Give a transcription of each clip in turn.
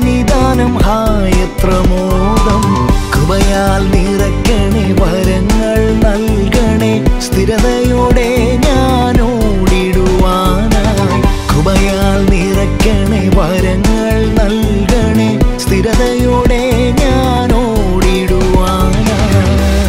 സന്നിധാനം ഹായത്ര മോദം കൃപയാൽ നിറക്കണേ വരങ്ങൾ നൽകണേ സ്ഥിരതയോടെ ഞാൻ ഓടിടുവാനായി കൃപയാൽ നിറക്കണേ വരങ്ങൾ നൽകണേ സ്ഥിരതയോടെ ഞാൻ ഓടിടുവാനായി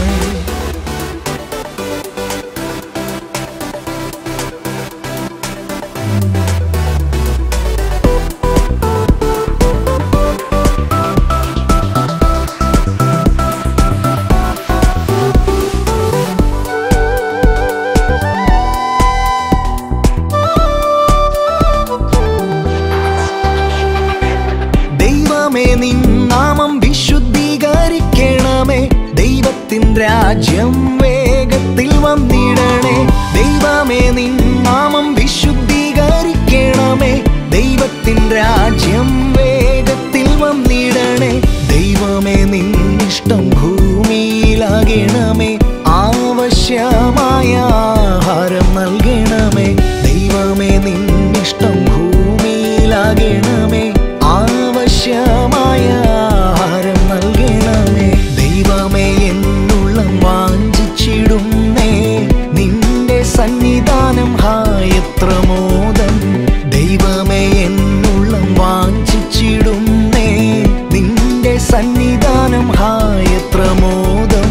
ദൈവമേ നിൻ നാമം വിശുദ്ധീകരിക്കണമേ ദൈവത്തിൻ രാജ്യം വേഗത്തിൽ വന്നിടണേ ദൈവമേ നിൻ നാമം വിശുദ്ധീകരിക്കണമേ ദൈവത്തിൻ രാജ്യം വേഗത്തിൽ വന്നിടണേ ദൈവമേ നിൻ ഇഷ്ടം ഭൂമിയിലാകണമേ ആവശ്യമായ ആഹാരം നൽകണമേ ദൈവമേ നിൻ ഇഷ്ടം ഭൂമിയിലാകണമേ ആവശ്യമായ ആഹാരം നൽകണമേ ദൈവമേ എന്നുള്ളം വാഞ്ചിച്ചിടുന്നേ നിന്റെ സന്നിധാനം ഹായത്ര മോദം ദൈവമേ എന്നുള്ളം വാഞ്ചിച്ചിടുന്നേ നിന്റെ സന്നിധാനം ഹായത്ര മോദം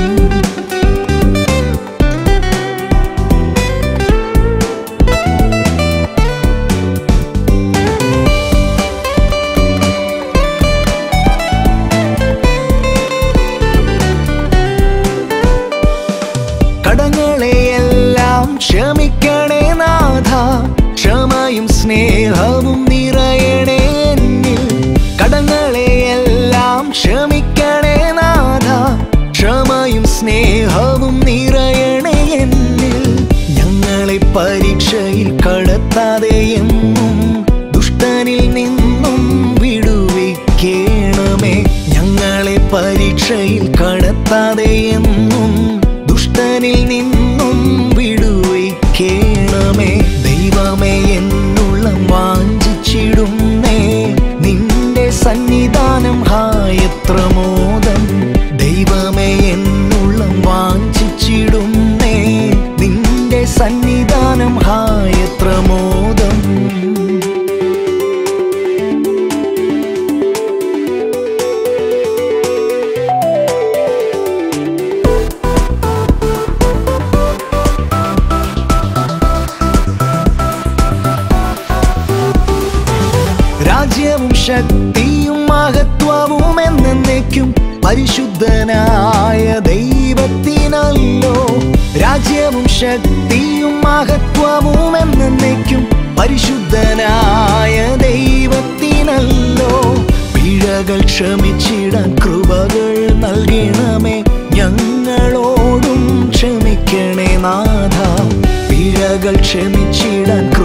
കടങ്ങളെയെല്ലാം ക്ഷമിക്കണേ നാഥ ക്ഷമയും സ്നേഹവും നിറയണേ എന്നിൽ കടങ്ങളെയെല്ലാം ക്ഷമിക്കണേ നാഥ ക്ഷമയും സ്നേഹവും നിറയണേ എന്നിൽ ഞങ്ങളെ പരീക്ഷയിൽ കടത്താതെ എന്നും ദുഷ്ടനിൽ നിന്നും വിടുവിക്കണമേ ഞങ്ങളെ പരീക്ഷയിൽ കടത്താതെ എന്നും ദുഷ്ടനിൽ നിന്നും വിടുവിക്കണമേ ദൈവമേ എന്നുള്ളം വാഞ്ചിച്ചിടുന്നേ നിന്റെ സന്നിധാനം ഹായത്ര മോദം ദൈവമേ എന്നുള്ളം വാഞ്ചിച്ചിടുന്നേ നിന്റെ സന്നിധാനം ഹായത്ര മോദം രാജ്യവും ശക്തിയും മഹത്വവും എന്നേക്കും പരിശുദ്ധനായ ദൈവത്തിനല്ലോ രാജ്യവും ശക്തിയും മഹത്വവും എന്നേക്കും പരിശുദ്ധനായ ദൈവത്തിനല്ലോ പിഴകൾ ക്ഷമിച്ചിടാൻ കൃപകൾ നൽകണമേ ഞങ്ങളോടും ക്ഷമിക്കണേ നാഥ പിഴകൾ ക്ഷമിച്ചിടാൻ